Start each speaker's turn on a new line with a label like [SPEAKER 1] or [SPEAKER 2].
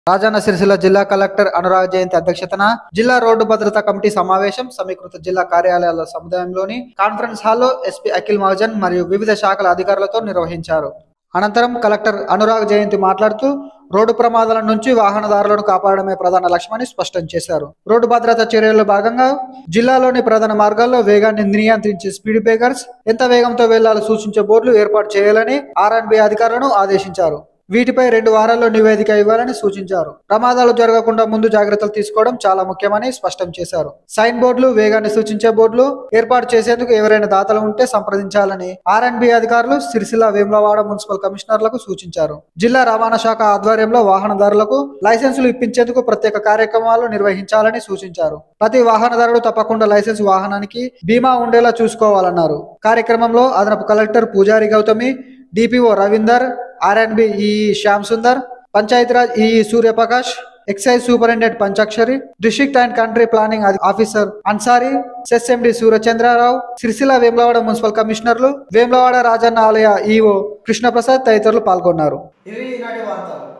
[SPEAKER 1] రాజన్న సిరిసిల్ల జిల్లా కలెక్టర్ అనురాగ్ జయంతి అధ్యక్షతన జిల్లా రోడ్డు భద్రతా కమిటీ సమావేశం సమీకృత జిల్లా కార్యాలయాల సముదాయంలోని కాన్ఫరెన్స్ హాల్లో ఎస్పీ అఖిల్ మహాజన్ మరియు వివిధ శాఖల అధికారులతో నిర్వహించారు అనంతరం కలెక్టర్ అనురాగ్ జయంతి మాట్లాడుతూ రోడ్డు ప్రమాదాల నుంచి వాహనదారులను కాపాడమే ప్రధాన లక్ష్యమని స్పష్టం చేశారు రోడ్డు భద్రతా చర్యల్లో భాగంగా జిల్లాలోని ప్రధాన మార్గాల్లో వేగాన్ని నియంత్రించే స్పీడ్ బ్రేకర్స్ ఎంత వేగంతో వెళ్లాలో సూచించే బోర్డులు ఏర్పాటు చేయాలని ఆర్ఎన్బి అధికారులను ఆదేశించారు వీటిపై రెండు వారాల్లో నివేదిక ఇవ్వాలని సూచించారు ప్రమాదాలు జరగకుండా ముందు జాగ్రత్తలు తీసుకోవడం చాలా ముఖ్యమని స్పష్టం చేశారు సైన్ బోర్డులు వేగాన్ని సూచించే బోర్డులు ఏర్పాటు చేసేందుకు ఎవరైనా దాతలు ఉంటే సంప్రదించాలని ఆర్ఎన్బి అధికారులు సిరిసిల్ల వేములవాడ మున్సిపల్ కమిషనర్లకు సూచించారు జిల్లా రవాణా శాఖ ఆధ్వర్యంలో వాహనదారులకు లైసెన్సులు ఇప్పించేందుకు ప్రత్యేక కార్యక్రమాలు నిర్వహించాలని సూచించారు ప్రతి వాహనదారుడు తప్పకుండా లైసెన్స్ వాహనానికి బీమా ఉండేలా చూసుకోవాలన్నారు కార్యక్రమంలో అదనపు collector Pujari Gautami DPO Ravinder RNB EE Shyam Sundar Panchayati Raj EE Suryaprakash excise superintendent Panchakshari district and country planning అధి- officer Ansari cess MD Suryachandrarao Sircilla Vemulawada municipal కమిషనర్లు వేములవాడ రాజన్న ఆలయ ఈఓ కృష్ణప్రసాద్ తదితరులు పాల్గొన్నారు
[SPEAKER 2] ఇవి ఈనాటి వార్తలు